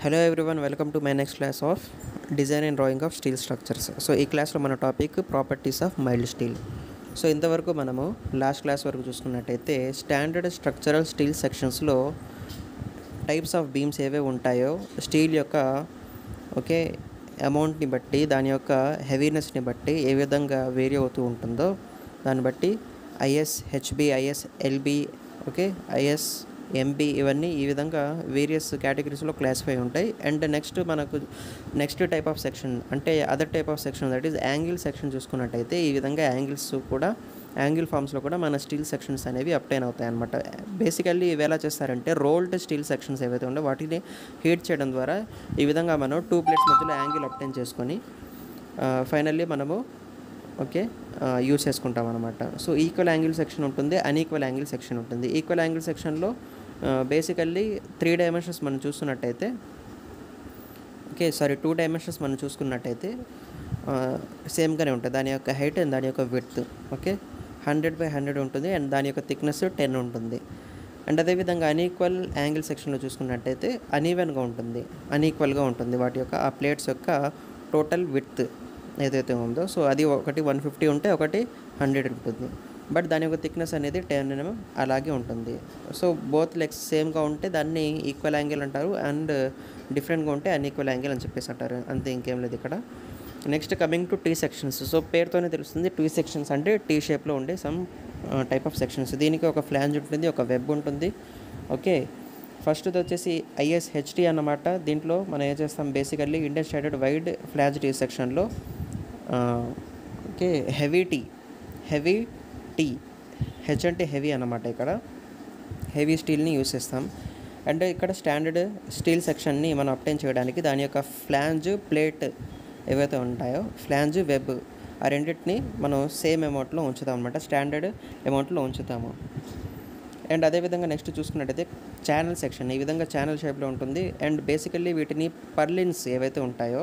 hello everyone welcome to my next class of design and drawing of steel structures so ఈ క్లాస్లో మన topic properties of mild steel so ఇంతవరకు మనము last class వరకు చూసుకున్నట్టయితే standard structural steel సెక్షన్స్లో types of beams ఏవే ఉంటాయో స్టీల్ యొక్క ఓకే అమౌంట్ని బట్టి దాని యొక్క హెవీనెస్ని బట్టి ఏ విధంగా వేరీ అవుతూ ఉంటుందో దాన్ని బట్టి IS HB IS LB okay IS MB ఇవన్నీ ఈ విధంగా వేరియస్ కేటగిరీస్లో క్లాసిఫై ఉంటాయి అండ్ నెక్స్ట్ మనకు నెక్స్ట్ టైప్ ఆఫ్ సెక్షన్ అంటే other type of section that is angle section చూసుకున్నట్టయితే ఈ విధంగా యాంగిల్స్ కూడా యాంగిల్ ఫామ్స్లో కూడా మన స్టీల్ సెక్షన్స్ అనేవి అప్టైన్ అవుతాయి అనమాట బేసికల్లీ ఇవి ఎలా చేస్తారంటే రోల్డ్ స్టీల్ సెక్షన్స్ ఏవైతే ఉండో వాటిని హీట్ చేయడం ద్వారా ఈ విధంగా మనం టూ ప్లేట్స్ మధ్యలో యాంగిల్ అప్టైన్ చేసుకొని ఫైనల్లీ మనము ఓకే యూస్ చేసుకుంటాం అనమాట సో ఈక్వల్ యాంగిల్ సెక్షన్ ఉంటుంది అన్ఈక్వల్ యాంగిల్ సెక్షన్ ఉంటుంది ఈక్వల్ యాంగిల్ సెక్షన్లో బేసికల్లీ త్రీ డైమెన్షన్స్ మనం చూస్తున్నట్టయితే ఓకే సారీ టూ డైమెన్షన్స్ మనం చూసుకున్నట్టయితే సేమ్గానే ఉంటుంది దాని యొక్క హైట్ అండ్ దాని యొక్క width okay hundred by hundred ఉంటుంది అండ్ దాని యొక్క థిక్నెస్ టెన్ ఉంటుంది అండ్ అదేవిధంగా అన్ఈక్వల్ యాంగిల్ సెక్షన్లో చూసుకున్నట్టయితే అనీవెన్గా ఉంటుంది అన్ఈక్వల్గా ఉంటుంది వాటి యొక్క ఆ ప్లేట్స్ యొక్క టోటల్ విడ్త్ ఏదైతే ఉందో సో అది ఒకటి వన్ ఫిఫ్టీ ఉంటే ఒకటి హండ్రెడ్ ఉంటుంది బట్ దాని యొక్క థిక్నెస్ అనేది టెన్ ఎంఎం అలాగే ఉంటుంది సో బోత్ లెగ్స్ సేమ్గా ఉంటే దాన్ని ఈక్వల్ యాంగిల్ అంటారు అండ్ డిఫరెంట్గా ఉంటే అన్ఈక్వల్ యాంగిల్ అని చెప్పేసి అంటారు అంతే ఇంకేం లేదు ఇక్కడ next coming to T sections so పేరుతోనే తెలుస్తుంది టీ సెక్షన్స్ అంటే టీ షేప్లో ఉండే సమ్ టైప్ ఆఫ్ సెక్షన్స్ దీనికి ఒక ఫ్లాంజ్ ఉంటుంది ఒక వెబ్ ఉంటుంది ఓకే ఫస్ట్ వచ్చేసి ఐఎస్హెచ్టీ అన్నమాట దీంట్లో మనం ఏం చేస్తాం basically Indian standard wide flange T సెక్షన్లో okay heavy T heavy T H అంటే హెవీ అన్నమాట ఇక్కడ హెవీ స్టీల్ని యూస్ చేస్తాం అండ్ ఇక్కడ స్టాండర్డ్ స్టీల్ సెక్షన్ని మనం అప్టైన్ చేయడానికి దాని యొక్క ఫ్లాంజ్ ప్లేట్ ఏవైతే ఉంటాయో ఫ్లాంజ్ వెబ్ ఆ రెండింటిని మనం సేమ్ అమౌంట్లో ఉంచుతాం అనమాట స్టాండర్డ్ అమౌంట్లో ఉంచుతాము అండ్ అదేవిధంగా నెక్స్ట్ చూసుకున్నట్టయితే ఛానల్ సెక్షన్ ఈ విధంగా ఛానల్ షేప్లో ఉంటుంది అండ్ బేసికల్లీ వీటిని పర్లిన్స్ ఏవైతే ఉంటాయో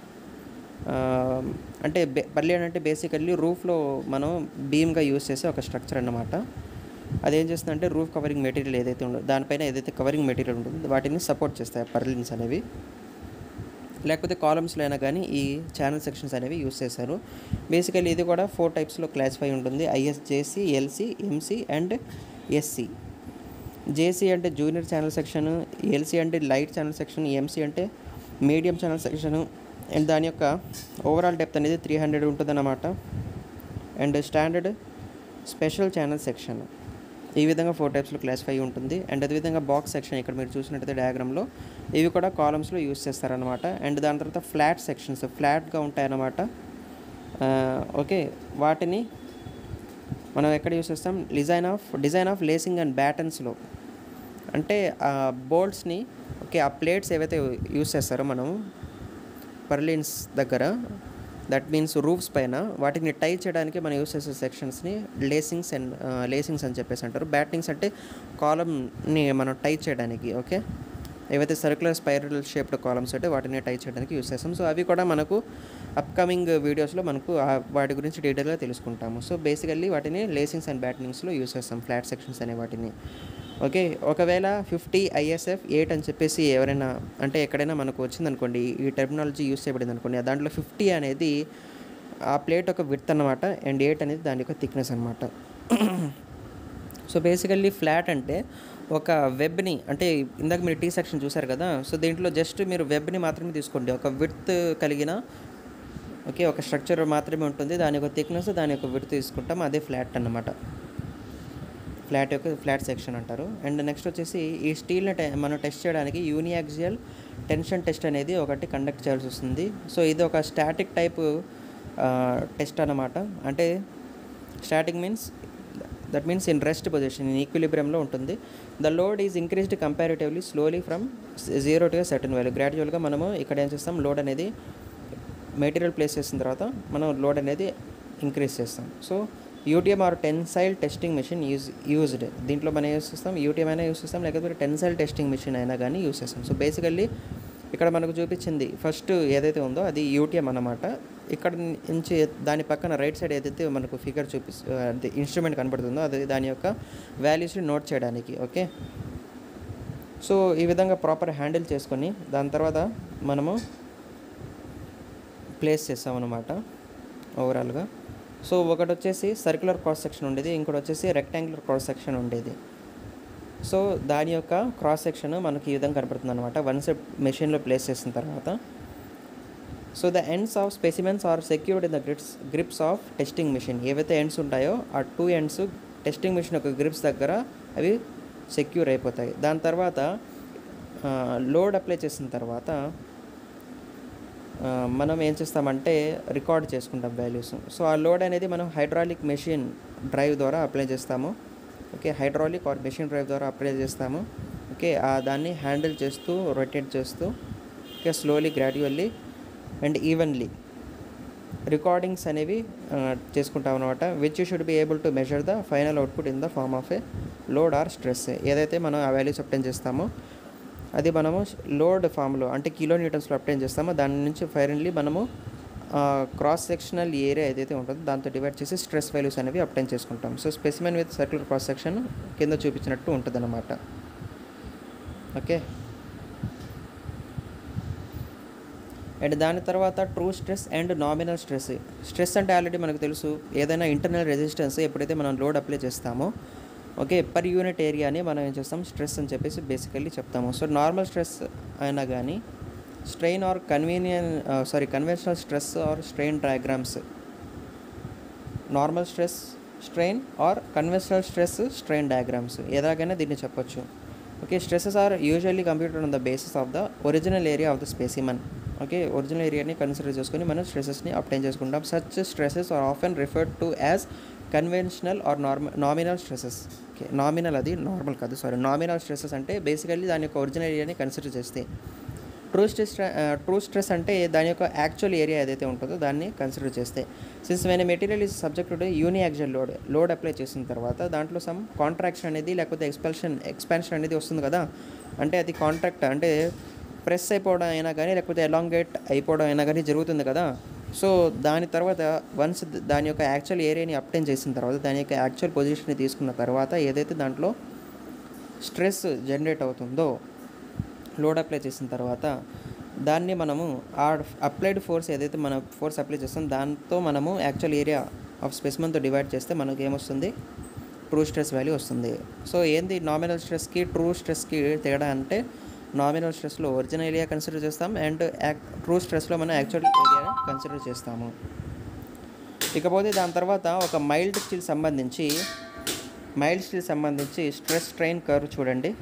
అంటే పర్లిన్ అంటే బేసికల్లీ రూఫ్లో మనం బీమ్గా యూస్ చేసే ఒక స్ట్రక్చర్ అన్నమాట అదేం చేస్తుందంటే రూఫ్ కవరింగ్ మెటీరియల్ ఏదైతే ఉందో దానిపైన ఏదైతే కవరింగ్ మెటీరియల్ ఉంటుందో వాటిని సపోర్ట్ చేస్తాయి పర్లిన్స్ అనేవి లేకపోతే కాలమ్స్లో అయినా కానీ ఈ ఛానల్ సెక్షన్స్ అనేవి యూస్ చేశారు బేసికల్లీ ఇది కూడా ఫోర్ టైప్స్లో క్లాసిఫై ఉంటుంది ISJC LC MC and SC JC అంటే జూనియర్ ఛానల్ సెక్షన్ ఎల్సి అంటే లైట్ ఛానల్ సెక్షన్ ఎంసీ అంటే మీడియం ఛానల్ సెక్షన్ అండ్ దాని యొక్క ఓవరాల్ డెప్త్ అనేది త్రీ హండ్రెడ్ ఉంటుందన్నమాట and standard special channel section ఈ విధంగా ఫోర్ టైప్స్లో క్లాసిఫై ఉంటుంది అండ్ అదేవిధంగా బాక్స్ సెక్షన్ ఇక్కడ మీరు చూసినట్టయితే డయాగ్రామ్లో ఇవి కూడా కాలమ్స్లో యూస్ చేస్తారనమాట అండ్ దాని తర్వాత ఫ్లాట్ సెక్షన్స్ ఫ్లాట్గా ఉంటాయన్నమాట ఓకే వాటిని మనం ఎక్కడ యూస్ చేస్తాం design of design of lacing and బ్యాటన్స్లో అంటే ఆ బోల్ట్స్ని ఓకే ఆ ప్లేట్స్ ఏవైతే యూస్ చేస్తారో మనం పర్లిన్స్ దగ్గర దట్ మీన్స్ రూఫ్స్ పైన వాటిని టై చేయడానికి మనం యూస్ చేసే సెక్షన్స్ని లేసింగ్స్ అండ్ లేసింగ్స్ అని చెప్పేసి అంటారు బ్యాటింగ్స్ అంటే కాలమ్ని మనం టై చేయడానికి ఓకే ఏవైతే సర్క్యులర్ స్పైరల్ షేప్డ్ కాలమ్స్ అంటే వాటిని టై చేయడానికి యూస్ చేస్తాం సో అవి కూడా మనకు అప్కమింగ్ వీడియోస్లో మనకు వాటి గురించి డీటెయిల్గా తెలుసుకుంటాము సో బేసికల్లీ వాటిని లేసింగ్స్ అండ్ బ్యాటింగ్స్లో యూస్ చేస్తాం ఫ్లాట్ సెక్షన్స్ అనే వాటిని ఓకే ఒకవేళ ఫిఫ్టీ ఐఎస్ఎఫ్ ఎయిట్ అని చెప్పేసి ఎవరైనా అంటే ఎక్కడైనా మనకు వచ్చిందనుకోండి ఈ టెర్మినాలజీ యూస్ చేయబడింది అనుకోండి దాంట్లో ఫిఫ్టీ అనేది ఆ ప్లేట్ ఒక విత్ అనమాట అండ్ ఎయిట్ అనేది దాని యొక్క థిక్నెస్ అనమాట సో బేసికల్లీ ఫ్లాట్ అంటే ఒక వెబ్ని అంటే ఇందాక మీరు టీ సెక్షన్ చూసారు కదా సో దీంట్లో జస్ట్ మీరు వెబ్ని మాత్రమే తీసుకోండి ఒక విత్ కలిగిన ఓకే ఒక స్ట్రక్చర్ మాత్రమే ఉంటుంది దాని యొక్క థిక్నెస్ దాని యొక్క విత్ తీసుకుంటాం అదే ఫ్లాట్ అన్నమాట ఫ్లాట్ యొక్క ఫ్లాట్ సెక్షన్ అంటారు అండ్ నెక్స్ట్ వచ్చేసి ఈ స్టీల్ని టె మనం టెస్ట్ చేయడానికి యూనియాక్సియల్ టెన్షన్ టెస్ట్ అనేది ఒకటి కండక్ట్ చేయాల్సి వస్తుంది సో ఇది ఒక స్టాటిక్ టైప్ టెస్ట్ అన్నమాట అంటే static means that means in rest position in ఈక్విలిబ్రియంలో ఉంటుంది the load is increased comparatively slowly from zero to certain value గ్రాడ్యువల్గా మనము ఇక్కడ ఏం చేస్తాం లోడ్ అనేది మెటీరియల్ ప్లేస్ చేసిన తర్వాత మనం లోడ్ అనేది ఇంక్రీజ్ చేస్తాం so UTM or tensile testing machine use used దీంట్లో మనం యూస్ చేస్తాం యూటీఎం అయినా యూస్ చేస్తాం లేకపోతే టెన్సైల్ టెస్టింగ్ మెషిన్ అయినా కానీ యూస్ చేస్తాం సో బేసికల్లీ ఇక్కడ మనకు చూపించింది ఫస్ట్ ఏదైతే ఉందో అది యూటీఎం అన్నమాట ఇక్కడ నుంచి దాని పక్కన రైట్ సైడ్ ఏదైతే మనకు ఫిగర్ చూపి అది ఇన్స్ట్రుమెంట్ కనబడుతుందో అది దాని యొక్క వాల్యూస్ని నోట్ చేయడానికి ఓకే సో ఈ విధంగా ప్రాపర్ హ్యాండిల్ చేసుకొని దాని తర్వాత మనము ప్లేస్ చేస్తామన్నమాట ఓవరాల్గా సో ఒకటి వచ్చేసి సర్క్యులర్ క్రాస్ సెక్షన్ ఉండేది ఇంకోటి వచ్చేసి రెక్టాంగులర్ క్రాస్ సెక్షన్ ఉండేది సో దాని యొక్క క్రాస్ సెక్షన్ మనకి ఈ విధంగా కనపడుతుంది అనమాట వన్స్ మెషిన్లో ప్లేస్ చేసిన తర్వాత so the ends of specimens are secured in the grips grips of testing machine ఏవైతే ఎండ్స్ ఉంటాయో ఆ టూ ఎండ్స్ టెస్టింగ్ మిషన్ యొక్క గ్రిప్స్ దగ్గర అవి సెక్యూర్ అయిపోతాయి దాని తర్వాత లోడ్ అప్లై చేసిన తర్వాత ఆ, మనం ఏం చేస్తామంటే రికార్డ్ చేసుకుంటాం వాల్యూస్ సో ఆ లోడ్ అనేది మనం హైడ్రాలిక్ మెషిన్ డ్రైవ్ ద్వారా అప్లై చేస్తాము okay hydraulic or machine drive ద్వారా అప్లై చేస్తాము ఓకే ఆ దాన్ని హ్యాండిల్ చేస్తూ రొటేట్ చేస్తూ okay slowly gradually and evenly recordings అనేవి ఆ, చేసుకుంటాం అనమాట which you should be able to measure the final output in the form of a load or stress ఏదైతే మనం ఆ వాల్యూస్ అప్టైన్ చేస్తామో అది మనము లోడ్ ఫామ్లో అంటే కిలో న్యూటన్స్లో అప్టైన్ చేస్తామో దాని నుంచి ఫైనల్లీ మనము క్రాస్ సెక్షనల్ ఏరియా ఏదైతే ఉంటుందో దాంతో డివైడ్ చేసి స్ట్రెస్ వాల్యూస్ అనేవి అప్టైన్ చేసుకుంటాం so specimen with circular cross section కింద చూపించినట్టు ఉంటుంది అనమాట ఓకే అండ్ దాని తర్వాత true stress and nominal stress stress అంటే ఆల్రెడీ మనకు తెలుసు ఏదైనా ఇంటర్నల్ రెసిస్టెన్స్ ఎప్పుడైతే మనం లోడ్ అప్లై చేస్తామో ఓకే పర్ యూనిట్ ఏరియాని మనం ఏం చేస్తాం స్ట్రెస్ అని చెప్పేసి బేసికల్లీ చెప్తాము సో నార్మల్ స్ట్రెస్ అయినా కానీ strain or convenient sorry conventional stress or strain diagrams normal stress strain or conventional stress strain diagrams ఎలాగైనా దీన్ని చెప్పొచ్చు okay stresses are usually computed on the basis of the original area of the specimen okay original ఏరియాని consider చేసుకొని మనం స్ట్రెసెస్ని obtain చేసుకుంటాం such stresses are often referred to as conventional or norm nominal stresses okay nominal అది normal కాదు sorry nominal stresses అంటే basically దాని యొక్క ఒరిజినల్ ఏరియాని కన్సిడర్ చేస్తే ట్రూ స్ట్రెస్ ట్రూ స్ట్రెస్ అంటే దాని యొక్క యాక్చువల్ ఏరియా ఏదైతే ఉంటుందో దాన్ని కన్సిడర్ చేస్తే since when material is subject to uniaxial load load apply చేసిన తర్వాత దాంట్లో సమ్ కాంట్రాక్షన్ అనేది లేకపోతే ఎక్స్పెల్షన్ ఎక్స్పాన్షన్ అనేది వస్తుంది కదా అంటే అది కాంట్రాక్ట్ అంటే ప్రెస్ అయిపోవడం అయినా కానీ లేకపోతే ఎలాంగేట్ అయిపోవడం అయినా కానీ జరుగుతుంది కదా సో దాని తర్వాత వన్స్ దాని యొక్క యాక్చువల్ ఏరియాని అప్టైన్ చేసిన తర్వాత దాని యొక్క యాక్చువల్ పొజిషన్ని తీసుకున్న తర్వాత ఏదైతే దాంట్లో స్ట్రెస్ జనరేట్ అవుతుందో లోడ్ అప్లై చేసిన తర్వాత దాన్ని మనము ఆ అప్లైడ్ ఫోర్స్ ఏదైతే మన ఫోర్స్ అప్లై చేస్తాం దాంతో మనము యాక్చువల్ ఏరియా ఆఫ్ స్పెసిమన్తో డివైడ్ చేస్తే మనకి ఏమొస్తుంది ట్రూ స్ట్రెస్ వాల్యూ వస్తుంది సో ఏంది నామినల్ స్ట్రెస్కి ట్రూ స్ట్రెస్కి తేడా అంటే నామినల్ స్ట్రెస్లో ఒరిజినల్ ఏరియా కన్సిడర్ చేస్తాం అండ్ యాక్ ట్రూ స్ట్రెస్లో మనం యాక్చువల్ ఏరియా కన్సిడర్ చేస్తాము ఇకపోతే దాని తర్వాత ఒక మైల్డ్ స్టీల్ సంబంధించి మైల్డ్ స్టీల్ సంబంధించి స్ట్రెస్ స్ట్రెయిన్ కర్వ్ చూడండి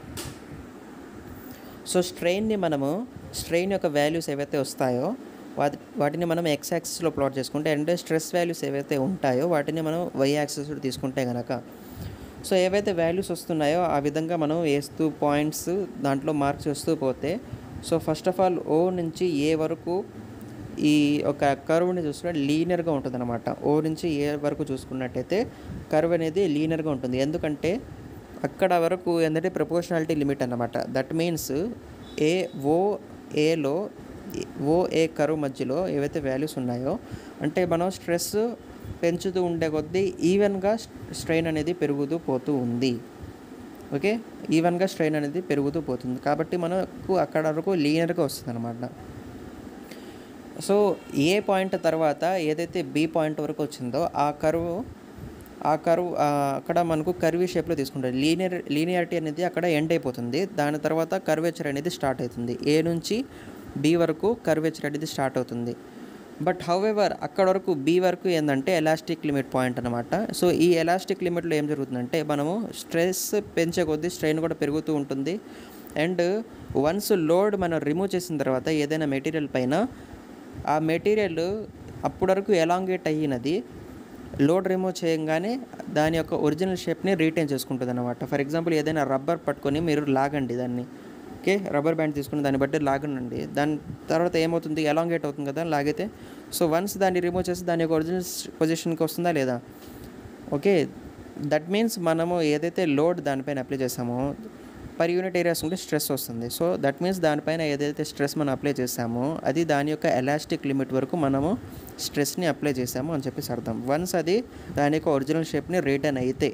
సో స్ట్రెయిన్ని మనము స్ట్రెయిన్ యొక్క వాల్యూస్ ఏవైతే వస్తాయో వాటి వాటిని మనం ఎక్స్ యాక్సిస్లో ప్లాట్ చేసుకుంటే అండ్ స్ట్రెస్ వాల్యూస్ ఏవైతే ఉంటాయో వాటిని మనం వై యాక్సిస్లో తీసుకుంటే కనుక సో ఏవైతే వాల్యూస్ వస్తున్నాయో ఆ విధంగా మనం వేస్తూ పాయింట్స్ దాంట్లో మార్క్స్ వస్తూ పోతే so first of all O నుంచి ఏ వరకు ఈ ఒక కర్వ్ని చూసుకుంటే లీనియర్గా ఉంటుంది అనమాట ఓ నుంచి ఏ వరకు చూసుకున్నట్టయితే కర్వ్ అనేది లీనియర్గా ఉంటుంది ఎందుకంటే అక్కడ వరకు ఏంటంటే ప్రపోర్షనాలిటీ లిమిట్ అన్నమాట దట్ మీన్స్ ఏ ఓ ఏలో ఓ ఏ కర్వ్ మధ్యలో ఏవైతే వాల్యూస్ ఉన్నాయో అంటే మనం స్ట్రెస్ పెంచుతూ ఉండే కొద్దీ ఈవెన్గా స్ట్రెయిన్ అనేది పెరుగుతూ పోతూ ఉంది ఓకే ఈవెన్గా స్ట్రెయిన్ అనేది పెరుగుతూ పోతుంది కాబట్టి మనకు అక్కడ వరకు లీనియర్గా వస్తుంది అనమాట సో ఏ పాయింట్ తర్వాత ఏదైతే బి పాయింట్ వరకు వచ్చిందో ఆ కరువు ఆ కరువు అక్కడ మనకు కర్వీ షేప్లో తీసుకుంటారు లీనియర్ లీనియారిటీ అనేది అక్కడ ఎండ్ అయిపోతుంది దాని తర్వాత కర్వేచర్ అనేది స్టార్ట్ అవుతుంది ఏ నుంచి బి వరకు కర్వేచర్ అనేది స్టార్ట్ అవుతుంది బట్ హౌఎవర్ అక్కడ వరకు బి వరకు ఏంటంటే ఎలాస్టిక్ లిమిట్ పాయింట్ అనమాట సో ఈ ఎలాస్టిక్ లిమిట్లో ఏం జరుగుతుందంటే మనము స్ట్రెస్ పెంచే కొద్దీ స్ట్రెయిన్ కూడా పెరుగుతూ ఉంటుంది అండ్ వన్స్ లోడ్ మనం రిమూవ్ చేసిన తర్వాత ఏదైనా మెటీరియల్ పైన ఆ మెటీరియల్ అప్పటి వరకు ఎలాంగేట్ అయ్యినది లోడ్ రిమూవ్ చేయగానే దాని యొక్క ఒరిజినల్ షేప్ని రీటైన్ చేసుకుంటుంది అనమాట ఫర్ ఎగ్జాంపుల్ ఏదైనా రబ్బర్ పట్టుకొని మీరు లాగండి దాన్ని ఓకే రబ్బర్ బ్యాండ్ తీసుకుని దాన్ని బట్టి లాగనండి దాని తర్వాత ఏమవుతుంది ఎలాంగేట్ అవుతుంది కదా లాగితే సో వన్స్ దాన్ని రిమూవ్ చేసి దాని యొక్క ఒరిజినల్ పొజిషన్కి వస్తుందా లేదా ఓకే దట్ మీన్స్ మనము ఏదైతే లోడ్ దానిపైన అప్లై చేసామో పర్ యూనిట్ ఏరియాస్ ఉంటే స్ట్రెస్ వస్తుంది సో దట్ మీన్స్ దానిపైన ఏదైతే స్ట్రెస్ మనం అప్లై చేసామో అది దాని యొక్క ఎలాస్టిక్ లిమిట్ వరకు మనము స్ట్రెస్ని అప్లై చేసాము అని చెప్పేసి అర్థం వన్స్ అది దాని యొక్క ఒరిజినల్ షేప్ని రిటర్న్ అయితే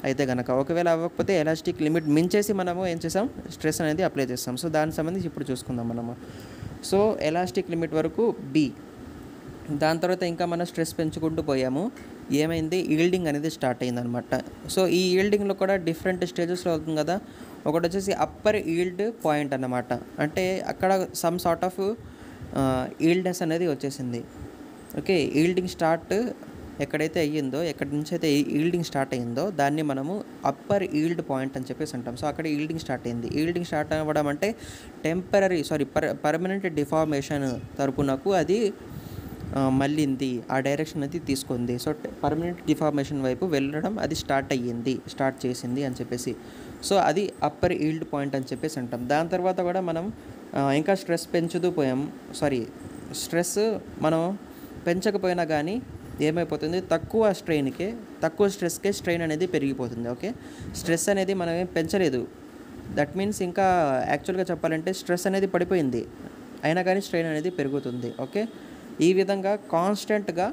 అయితే కనుక ఒకవేళ అవ్వకపోతే ఎలాస్టిక్ లిమిట్ మించేసి మనము ఏం చేసాం స్ట్రెస్ అనేది అప్లై చేస్తాం సో దానికి సంబంధించి ఇప్పుడు చూసుకుందాం మనము సో ఎలాస్టిక్ లిమిట్ వరకు బి దాని తర్వాత ఇంకా మనం స్ట్రెస్ పెంచుకుంటూ పోయాము ఏమైంది ఈల్డింగ్ అనేది స్టార్ట్ అయిందనమాట సో ఈ ఈల్డింగ్లో కూడా డిఫరెంట్ స్టేజెస్లో అవుతుంది కదా ఒకటి వచ్చేసి అప్పర్ ఈల్డ్ పాయింట్ అన్నమాట అంటే అక్కడ సమ్ సార్ట్ ఆఫ్ ఈల్డ్నెస్ అనేది వచ్చేసింది ఓకే ఈల్డింగ్ స్టార్ట్ ఎక్కడైతే అయ్యిందో ఎక్కడి నుంచి అయితే ఈల్డింగ్ స్టార్ట్ అయ్యిందో దాన్ని మనము అప్పర్ ఈల్డ్ పాయింట్ అని చెప్పేసి అంటాం సో అక్కడ ఈల్డింగ్ స్టార్ట్ అయింది ఈల్డింగ్ స్టార్ట్ అవ్వడం అంటే temporary sorry per permanent deformation తరపునకు అది ఆ, మళ్ళింది ఆ డైరెక్షన్ అనేది తీసుకుంది సో పర్మనెంట్ డిఫార్మేషన్ వైపు వెళ్ళడం అది స్టార్ట్ అయ్యింది స్టార్ట్ చేసింది అని చెప్పేసి సో అది అప్పర్ ఈల్డ్ పాయింట్ అని చెప్పేసి అంటాం దాని తర్వాత కూడా మనం ఆ, ఇంకా స్ట్రెస్ పెంచుతూ పోయాం సారీ స్ట్రెస్ మనం పెంచకపోయినా కానీ ఏమైపోతుంది తక్కువ స్ట్రెయిన్కే తక్కువ స్ట్రెస్కే స్ట్రెయిన్ అనేది పెరిగిపోతుంది ఓకే స్ట్రెస్ అనేది మనం ఏం పెంచలేదు దట్ మీన్స్ ఇంకా యాక్చువల్గా చెప్పాలంటే స్ట్రెస్ అనేది పడిపోయింది అయినా కానీ స్ట్రెయిన్ అనేది పెరుగుతుంది ఓకే ఈ విధంగా కాన్స్టెంట్గా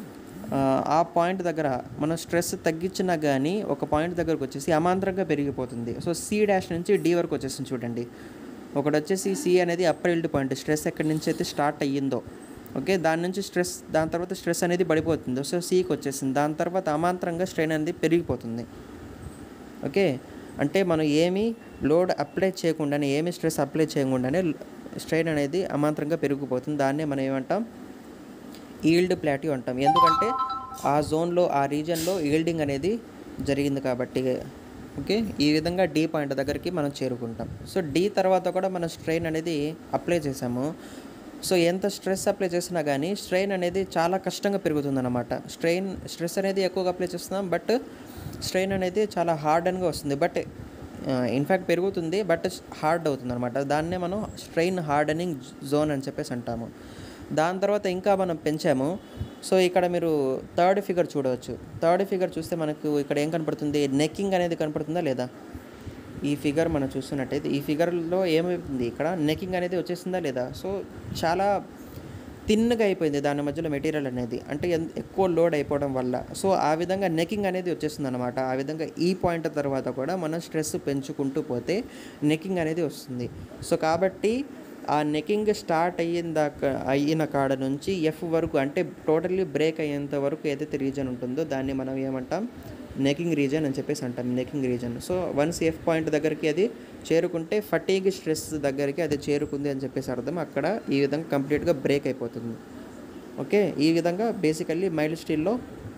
ఆ పాయింట్ దగ్గర మనం స్ట్రెస్ తగ్గించినా కానీ ఒక పాయింట్ దగ్గరకు వచ్చేసి అమాంతరంగా పెరిగిపోతుంది సో సి డాష్ నుంచి డి వరకు వచ్చేసింది చూడండి ఒకటి వచ్చేసి సి అనేది అప్పర్ ఇల్డ్ పాయింట్ స్ట్రెస్ ఎక్కడి నుంచి అయితే స్టార్ట్ అయ్యిందో ఓకే దాని నుంచి స్ట్రెస్ దాని తర్వాత స్ట్రెస్ అనేది పడిపోతుంది సో సికి వచ్చేసింది దాని తర్వాత అమాంతరంగా స్ట్రెయిన్ అనేది పెరిగిపోతుంది ఓకే అంటే మనం ఏమీ లోడ్ అప్లై చేయకుండానే ఏమీ స్ట్రెస్ అప్లై చేయకుండానే స్ట్రెయిన్ అనేది అమాంతరంగా పెరిగిపోతుంది దాన్నే మనం ఏమంటాం ఈల్డ్ ప్లాట్యూ అంటాం ఎందుకంటే ఆ జోన్లో ఆ రీజన్లో ఈల్డింగ్ అనేది జరిగింది కాబట్టి ఓకే ఈ విధంగా డి పాయింట్ దగ్గరికి మనం చేరుకుంటాం సో డి తర్వాత కూడా మనం స్ట్రెయిన్ అనేది అప్లై చేసాము సో ఎంత స్ట్రెస్ అప్లై చేసినా కానీ స్ట్రెయిన్ అనేది చాలా కష్టంగా పెరుగుతుందన్నమాట స్ట్రెయిన్ స్ట్రెస్ అనేది ఎక్కువగా అప్లై చేస్తున్నాం బట్ స్ట్రెయిన్ అనేది చాలా హార్డన్గా వస్తుంది బట్ ఇన్ఫ్యాక్ట్ పెరుగుతుంది బట్ హార్డ్ అవుతుంది అనమాట దాన్నే మనం స్ట్రెయిన్ హార్డనింగ్ జోన్ అని చెప్పేసి అంటాము దాని తర్వాత ఇంకా మనం పెంచాము సో ఇక్కడ మీరు థర్డ్ ఫిగర్ చూడవచ్చు థర్డ్ ఫిగర్ చూస్తే మనకు ఇక్కడ ఏం కనపడుతుంది నెక్కింగ్ అనేది కనపడుతుందా లేదా ఈ ఫిగర్ మనం చూస్తున్నట్టయితే ఈ ఫిగర్లో ఏమైతుంది ఇక్కడ నెకింగ్ అనేది వచ్చేసిందా లేదా సో చాలా థిన్గా అయిపోయింది దాని మధ్యలో మెటీరియల్ అనేది అంటే ఎన్- ఎక్కువ లోడ్ అయిపోవడం వల్ల సో ఆ విధంగా నెకింగ్ అనేది వచ్చేస్తుంది అనమాట ఆ విధంగా ఈ పాయింట్ తర్వాత కూడా మనం స్ట్రెస్ పెంచుకుంటూ పోతే నెకింగ్ అనేది వస్తుంది సో కాబట్టి ఆ నెకింగ్ స్టార్ట్ అయ్యిన దాకా అయిన కాడ నుంచి ఎఫ్ వరకు అంటే టోటల్లీ బ్రేక్ అయ్యేంత వరకు ఏదైతే రీజన్ ఉంటుందో దాన్ని మనం ఏమంటాం నెకింగ్ రీజన్ అని చెప్పేసి అంటాం necking region so once F point దగ్గరికి అది చేరుకుంటే ఫటీగ్ స్ట్రెస్ దగ్గరికి అది చేరుకుంది అని చెప్పేసి అర్థం అక్కడ ఈ విధంగా కంప్లీట్గా బ్రేక్ అయిపోతుంది ఓకే ఈ విధంగా బేసికల్లీ మైల్డ్ స్టీల్లో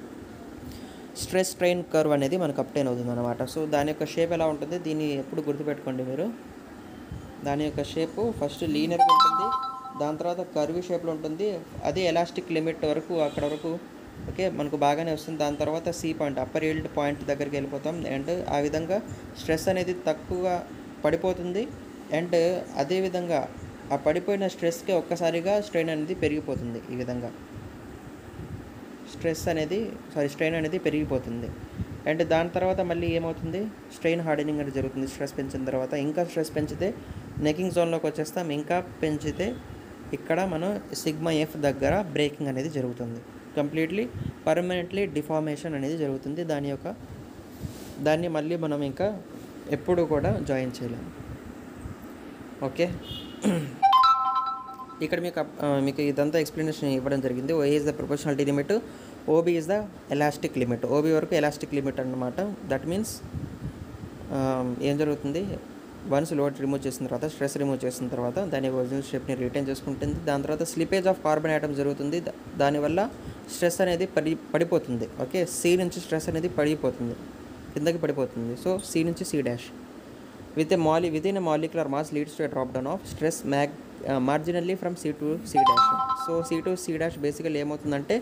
స్ట్రెస్ ట్రైన్ కర్వ్ అనేది మనకు అప్టైన్ అవుతుంది అనమాట సో దాని యొక్క షేప్ ఎలా ఉంటుంది దీన్ని ఎప్పుడు గుర్తుపెట్టుకోండి మీరు దాని యొక్క షేపు ఫస్ట్ లీనియర్గా ఉంటుంది దాని తర్వాత కర్వీ షేప్లో ఉంటుంది అదే ఎలాస్టిక్ లిమిట్ వరకు అక్కడ వరకు ఓకే మనకు బాగానే వస్తుంది దాని తర్వాత C point upper yield point దగ్గరికి వెళ్ళిపోతాం అండ్ ఆ విధంగా స్ట్రెస్ అనేది తక్కువగా పడిపోతుంది అండ్ అదేవిధంగా ఆ పడిపోయిన స్ట్రెస్కి ఒక్కసారిగా స్ట్రెయిన్ అనేది పెరిగిపోతుంది ఈ విధంగా స్ట్రెస్ అనేది సారీ స్ట్రెయిన్ అనేది పెరిగిపోతుంది అండ్ దాని తర్వాత మళ్ళీ ఏమవుతుంది స్ట్రెయిన్ హార్డెనింగ్ అనేది జరుగుతుంది స్ట్రెస్ పెంచిన తర్వాత ఇంకా స్ట్రెస్ పెంచితే నెకింగ్ జోన్లోకి వచ్చేస్తాం ఇంకా పెంచితే ఇక్కడ మనం సిగ్మా ఎఫ్ దగ్గర బ్రేకింగ్ అనేది జరుగుతుంది కంప్లీట్లీ పర్మనెంట్లీ డిఫార్మేషన్ అనేది జరుగుతుంది దాని యొక్క దాన్ని మళ్ళీ మనం ఇంకా ఎప్పుడు కూడా జాయిన్ చేయలేము ఓకే ఇక్కడ మీకు అప్- ఆ, మీకు ఇదంతా ఎక్స్ప్లెనేషన్ ఇవ్వడం జరిగింది O is the proportionality limit OB is the elastic limit OB వరకు ఎలాస్టిక్ లిమిట్ అన్నమాట దట్ మీన్స్ ఏం జరుగుతుంది వన్స్ లోడ్ రిమూవ్ చేసిన తర్వాత స్ట్రెస్ రిమూవ్ చేసిన తర్వాత దాని ఒరిజినల్ షేప్ని రిటైన్ చేసుకుంటుంది దాని తర్వాత స్లిపేజ్ ఆఫ్ కార్బన్ ఐటమ్ జరుగుతుంది దా- దానివల్ల స్ట్రెస్ అనేది పడి పడిపోతుంది ఓకే సి నుంచి స్ట్రెస్ అనేది పడిపోతుంది కిందకి పడిపోతుంది సో సి నుంచి C dash with a mole with in a molecular mass leads to drop down of stress mag marginally from C to C dash so C to C dash basical ఏమవుతుందంటే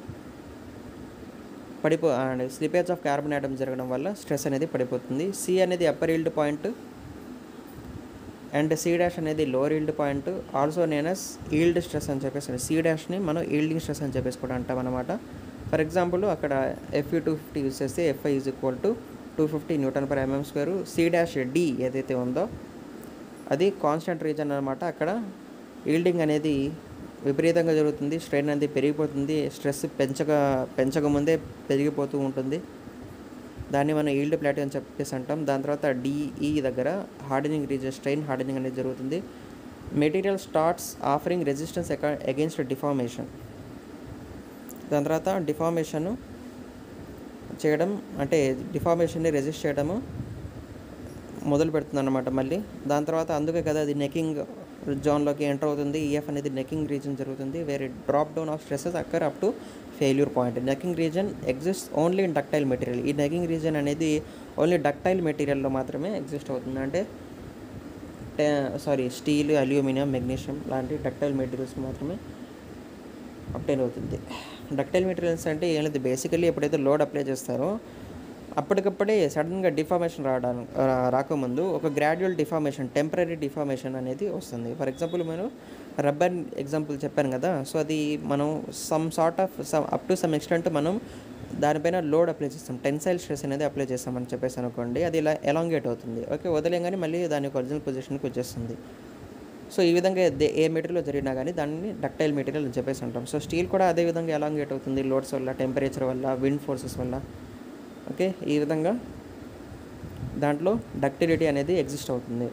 పడిపో slippage of carbon atom జరగడం వల్ల stress అనేది పడిపోతుంది C అనేది upper yield point and C dash అనేది lower yield point also known as yield stress అని చెప్పేసి సి డాష్ని మనం ఈల్డింగ్ స్ట్రెస్ అని చెప్పేసి కూడా అంటాం అనమాట ఫర్ ఎగ్జాంపుల్ అక్కడ ఎఫ్ఈ టూ ఫిఫ్టీ యూస్ చేస్తే FI is equal to two fifty newton per mm square C dash D ఏదైతే ఉందో అది కాన్స్టెంట్ రీజన్ అనమాట అక్కడ ఈల్డింగ్ అనేది విపరీతంగా జరుగుతుంది స్ట్రెయిన్ అనేది పెరిగిపోతుంది స్ట్రెస్ పెంచక పెంచక ముందే పెరిగిపోతూ ఉంటుంది దాన్ని మనం ఈల్డ్ ప్లాటివ్ అని చెప్పేసి అంటాం దాని తర్వాత డిఈ దగ్గర హార్డనింగ్ రీజన్ స్ట్రెయిన్ హార్డనింగ్ అనేది జరుగుతుంది material starts offering resistance against deformation దాని తర్వాత డిఫార్మేషన్ చేయడం అంటే డిఫార్మేషన్ని రెసిస్ట్ చేయడము మొదలు పెడుతుంది అనమాట మళ్ళీ దాని తర్వాత అందుకే కదా అది నెకింగ్ జోన్లోకి ఎంటర్ అవుతుంది ఈఎఫ్ అనేది నెకింగ్ రీజన్ జరుగుతుంది వేరే drop down of stresses occur up to failure point necking region exist only in ductile material ఈ నెకింగ్ రీజన్ అనేది ఓన్లీ డక్టైల్ మెటీరియల్లో మాత్రమే ఎగ్జిస్ట్ అవుతుంది అంటే సారీ స్టీల్ అల్యూమినియం మెగ్నీషియం లాంటి డక్టైల్ మెటీరియల్స్ మాత్రమే అప్టైన్ అవుతుంది డక్టైల్ మెటీరియల్స్ అంటే ఏం లేదు బేసికల్లీ ఎప్పుడైతే లోడ్ అప్లై చేస్తారో అప్పటికప్పుడే సడన్గా డిఫార్మేషన్ రావడానికి రాకముందు ఒక గ్రాడ్యువల్ డిఫార్మేషన్ టెంపరీ డిఫార్మేషన్ అనేది వస్తుంది ఫర్ ఎగ్జాంపుల్ నేను రబ్బర్ ఎగ్జాంపుల్ చెప్పాను కదా సో అది మనం some sort of some up to some extent మనం దానిపైన లోడ్ అప్లై చేస్తాం టెన్సైల్ స్ట్రెస్ అనేది అప్లై చేస్తామని చెప్పేసి అనుకోండి అది ఇలా ఎలాంగేట్ అవుతుంది ఓకే వదిలేగానే మళ్ళీ దాని యొక్క ఒరిజినల్ పొజిషన్కి వచ్చేస్తుంది సో ఈ విధంగా దే- ఏ మెటీరియల్ జరిగినా కానీ దాన్ని డక్టైల్ మెటీరియల్ అని చెప్పేసి అంటాం సో స్టీల్ కూడా అదే విధంగా ఎలాంగేట్ అవుతుంది లోడ్స్ వల్ల టెంపరేచర్ వల్ల విండ్ ఫోర్సెస్ వల్ల ఓకే ఈ విధంగా దాంట్లో డక్టిలిటీ అనేది ఎగ్జిస్ట్ అవుతుంది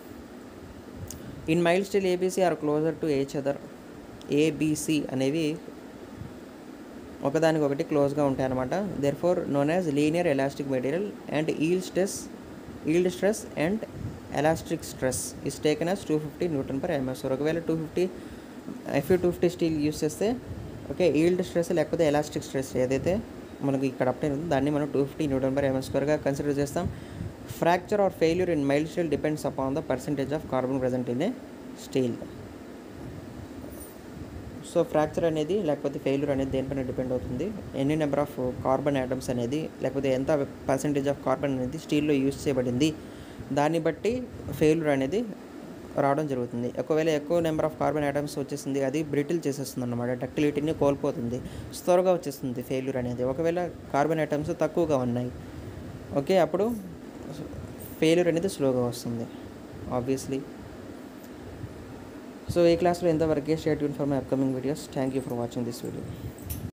in mild steel ABC are closer to each other ABC అనేవి ఒకదానికొకటి క్లోజ్గా ఉంటాయి అనమాట therefore known as linear elastic material and yield stress yield stress and elastic stress is taken as two fifty newton per MS ఒకవేళ two fifty FU two fifty steel use చేస్తే okay yield stress లేకపోతే elastic stress ఏదైతే మనకి ఇక్కడ obtain ఉందో దాన్ని మనం two fifty newton per MS స్క్వేర్గా consider చేస్తాం fracture or failure in mild steel depends upon the percentage of carbon present in a steel so fracture అనేది లేకపోతే ఫెయిల్యూర్ అనేది దేనిపైన డిపెండ్ అవుతుంది ఎన్ని నెంబర్ ఆఫ్ కార్బన్ యాటమ్స్ అనేది లేకపోతే ఎంత పర్సంటేజ్ ఆఫ్ కార్బన్ అనేది స్టీల్లో యూస్ చేయబడింది దాన్ని బట్టి ఫెయిల్యూర్ అనేది రావడం జరుగుతుంది ఒకవేళ ఎక్కువ నెంబర్ ఆఫ్ కార్బన్ యాటమ్స్ వచ్చేసింది అది బ్రిటిల్ చేసేస్తుంది అనమాట డక్టిలిటీని కోల్పోతుంది త్వరగా వచ్చేస్తుంది ఫెయిల్యూర్ అనేది ఒకవేళ కార్బన్ యాటమ్స్ తక్కువగా ఉన్నాయి ఓకే అప్పుడు ఫెయిల్యూర్ అనేది స్లోగా వస్తుంది ఆబ్వియస్లీ సో ఈ క్లాస్లో ఎంతవరకే స్టేట్ యూన్ for my upcoming videos thank you for watching this video